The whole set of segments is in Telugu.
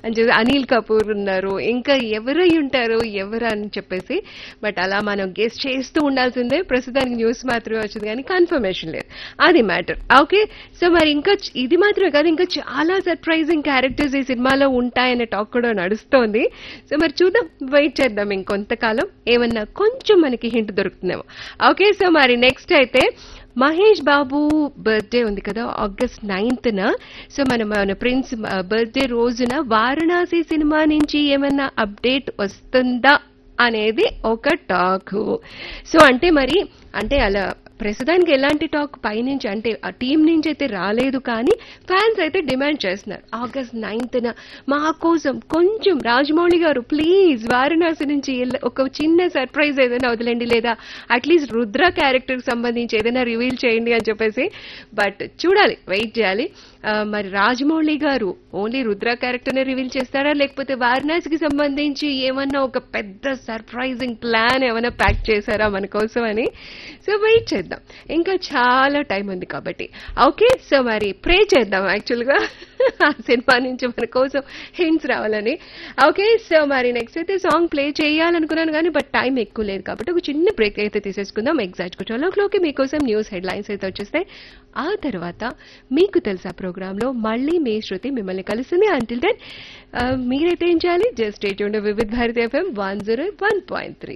అని చెప్పి అనిల్ కపూర్ ఉన్నారు ఇంకా ఎవరై ఉంటారు ఎవరు అని చెప్పేసి బట్ అలా మనం గెస్ట్ చేస్తూ ఉండాల్సిందే ప్రస్తుతానికి న్యూస్ మాత్రమే వచ్చింది కానీ కన్ఫర్మేషన్ లేదు అది మ్యాటర్ ఓకే సో మరి ఇంకా చ- ఇది మాత్రమే కాదు ఇంకా చాలా సర్ప్రైజింగ్ క్యారెక్టర్స్ ఈ సినిమాలో ఉంటాయనే టాక్ కూడా నడుస్తోంది సో మరి చూద్దాం వెయిట్ చేద్దాం ఇంకొంతకాలం ఏమన్నా కొంచెం మనకి హింట్ దొరుకుతుందేమో ఓకే సో మరి నెక్స్ట్ అయితే మహేష్ బాబు బర్త్డే ఉంది కదా ఆగస్ట్ నైన్త్ న సో మన మన ప్రిన్స్ బర్త్డే రోజున వారణాసి సినిమా నుంచి ఏమన్నా అప్డేట్ వస్తుందా అనేది ఒక టాక్ సో అంటే మరి అంటే అలా ప్రస్తుతానికి ఎలాంటి టాక్ పైనుంచి అంటే ఆ టీం నుంచి అయితే రాలేదు కానీ ఫ్యాన్స్ అయితే డిమాండ్ చేస్తున్నారు ఆగస్ట్ నైన్త్ న మా కోసం కొంచెం రాజమౌళి గారు ప్లీజ్ వారణాసి నుంచి ఎల్ల- ఒక చిన్న సర్ప్రైజ్ ఏదైనా వదిలేండి లేదా అట్లీస్ట్ రుద్ర క్యారెక్టర్ సంబంధించి ఏదైనా రివీల్ చేయండి అని చెప్పేసి బట్ చూడాలి వెయిట్ చేయాలి ఆ, మరి రాజమౌళి గారు ఓన్లీ రుద్ర క్యారెక్టర్ నే రివీల్ చేస్తారా లేకపోతే వారణాసికి సంబంధించి ఏమన్నా ఒక పెద్ద సర్ప్రైజింగ్ ప్లాన్ ఏమైనా ప్యాక్ చేశారా మన కోసం అని సో వెయిట్ చేద్దాం ఇంకా చాలా టైం ఉంది కాబట్టి ఓకే సో మరి ప్రే చేద్దాం యాక్చువల్గా ఆ సినిమా నుంచి మన కోసం హింట్స్ రావాలని ఓకే సో మరి నెక్స్ట్ అయితే సాంగ్ ప్లే చేయాలనుకున్నాను కానీ బట్ టైం ఎక్కువ లేదు కాబట్టి ఒక చిన్న బ్రేక్ అయితే తీసేసుకుందాం ఎగ్జాక్ట్ కుటుంబంలోకి మీకోసం న్యూస్ హెడ్లైన్స్ అయితే వచ్చేస్తాయి ఆ తర్వాత మీకు తెలుసా ప్రోగ్రామ్ లో మళ్ళీ మీ శృతి మిమ్మల్ని కలుస్తుంది అంటిల్ దెన్ మీరైతే ఏం చేయాలి జస్ట్ ఎయిట్ ఉండే Vividh Bharati FM one zero one point three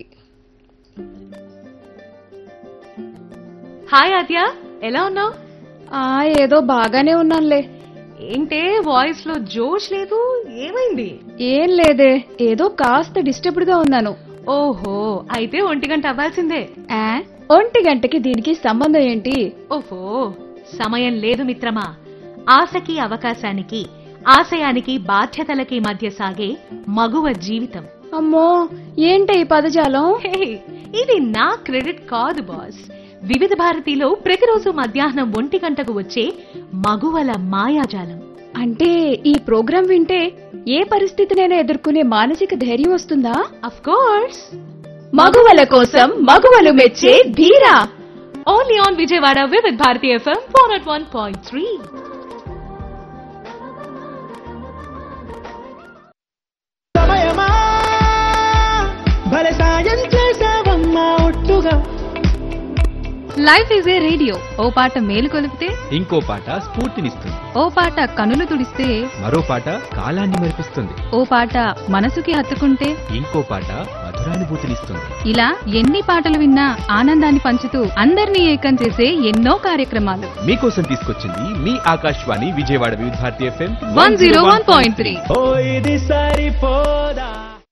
hi Aadya ఎలా ఉన్నావు ఆ ఏదో బాగానే ఉన్నానులే ఏంటే వాయిస్ లో జోష్ లేదు ఏమైంది ఏం లేదే ఏదో కాస్త డిస్టర్బ్డ్ గా ఉన్నాను ఓహో అయితే ఒంటి గంట అవ్వాల్సిందే ఆ, ఒంటి గంటకి దీనికి సంబంధం ఏంటి ఓహో సమయం లేదు మిత్రమా ఆశకి అవకాశానికి ఆశయానికి బాధ్యతలకి మధ్య సాగే మగువ జీవితం అమ్మో ఏంటి ఈ పదజాలం హే, ఇది నా క్రెడిట్ కాదు బాస్ వివిధ భారతిలో ప్రతిరోజు మధ్యాహ్నం ఒంటి గంటకు వచ్చే మగువల మాయాజాలం అంటే ఈ ప్రోగ్రాం వింటే ఏ పరిస్థితినైనా ఎదుర్కొనే మానసిక ధైర్యం వస్తుందా అఫ్ కోర్స్ మగువల కోసం మగువలు మెచ్చే Dheera only on Vijayawada Vividh Bharati FM four at one point three సమయమా భలే సాయం చేసావమ్మా ఒట్టుగా లైఫ్ ఈజ్ ఏ రేడియో ఓ పాట మేలు కొలిపితే ఇంకో పాట స్ఫూర్తినిస్తుంది ఓ పాట కనులు తుడిస్తే మరో పాట కాలాన్ని మెరిపిస్తుంది ఓ పాట మనసుకి హత్తుకుంటే ఇంకో పాట మధురానుభూతినిస్తుంది ఇలా ఎన్ని పాటలు విన్నా ఆనందాన్ని పంచుతూ అందరినీ ఏకం చేసే ఎన్నో కార్యక్రమాలు మీకోసం తీసుకొచ్చింది మీ Akashvani Vijayawada Vividh Bharati FM one zero one point three ఓ ఇది సరిపోదా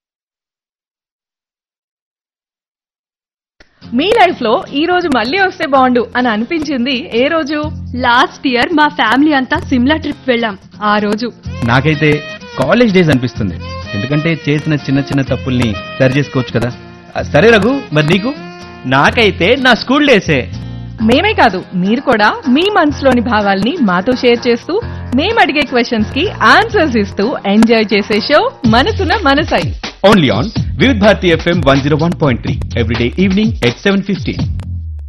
మీ లైఫ్ లో ఈ రోజు మళ్ళీ వస్తే బాగుండు అని అనిపించింది ఏ రోజు లాస్ట్ ఇయర్ మా ఫ్యామిలీ అంతా సిమ్లా ట్రిప్ వెళ్ళాం ఆ రోజు నాకైతే కాలేజ్ డేస్ అనిపిస్తుంది ఎందుకంటే చేసిన చిన్న చిన్న తప్పుల్ని సరి చేసుకోవచ్చు కదా ఆ, సరే రఘు మరి నీకు నాకైతే నా స్కూల్ డేసే మేమే కాదు మీరు కూడా మీ మనసులోని భావాల్ని మాతో షేర్ చేస్తూ మేము అడిగే క్వశ్చన్స్ కి ఆన్సర్స్ ఇస్తూ ఎంజాయ్ చేసే షో మనసున మనసై only on Vividh Bharati FM one zero one point three everyday evening at seven fifteen